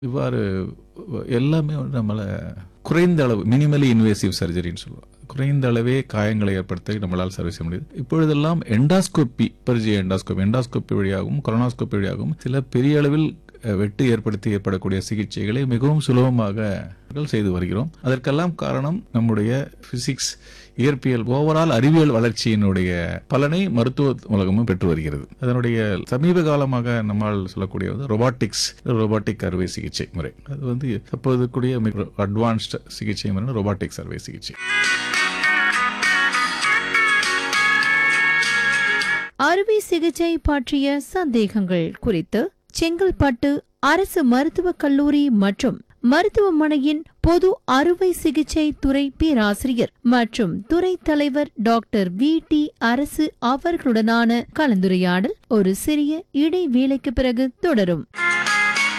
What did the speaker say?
இவ்வாறு எல்லாமே வந்து நம்மளை குறைந்த அளவு மினிமலி இன்வேசிவ் சர்ஜரின்னு சொல்லுவோம் குறைந்த அளவே காயங்களை ஏற்படுத்த நம்மளால் சர்வீஸ் செய்ய முடியுது இப்பொழுதெல்லாம் எண்டாஸ்கோப்பி பரிஜய எண்டாஸ்கோப்பி எண்டாஸ்கோப்பி வழியாகவும் கொரோனாஸ்கோப்பி வழியாகவும் சில பெரிய அளவில் அஹ், வெட்டு ஏற்படுத்தி ஏற்படக்கூடிய சிகிச்சைகளை மிகவும் சுலபமாக நாங்கள் செய்து வருகிறோம் அதற்கெல்லாம் காரணம் நம்முடைய பிசிக்ஸ் இயற்பியல் ஓவரால் அறிவியல் வளர்ச்சியினுடைய பலனை மருத்துவ உலகமும் பெற்று வருகிறது அதனுடைய சமீப காலமாக நம்மால் சொல்லக்கூடிய வந்து ரொபாட்டிக்ஸ் ரொபாட்டிக் அறுவை சிகிச்சை முறை அது வந்து தற்போதுக்கூடிய மிக அட்வான்ஸ்ட் சிகிச்சை முறை ரொபாட்டிக்ஸ் அறுவை சிகிச்சை அறுவை சிகிச்சை பற்றிய சந்தேகங்கள் குறித்து செங்கல்பட்டு அரசு மருத்துவக் கல்லூரி மற்றும் மருத்துவமனையின் பொது அறுவை சிகிச்சை துறை பேராசிரியர் மற்றும் துறை தலைவர் டாக்டர் வி டி அரசு அவர்களுடனான கலந்துரையாடல் ஒரு சிறிய இடைவேளைக்கு பிறகு தொடரும்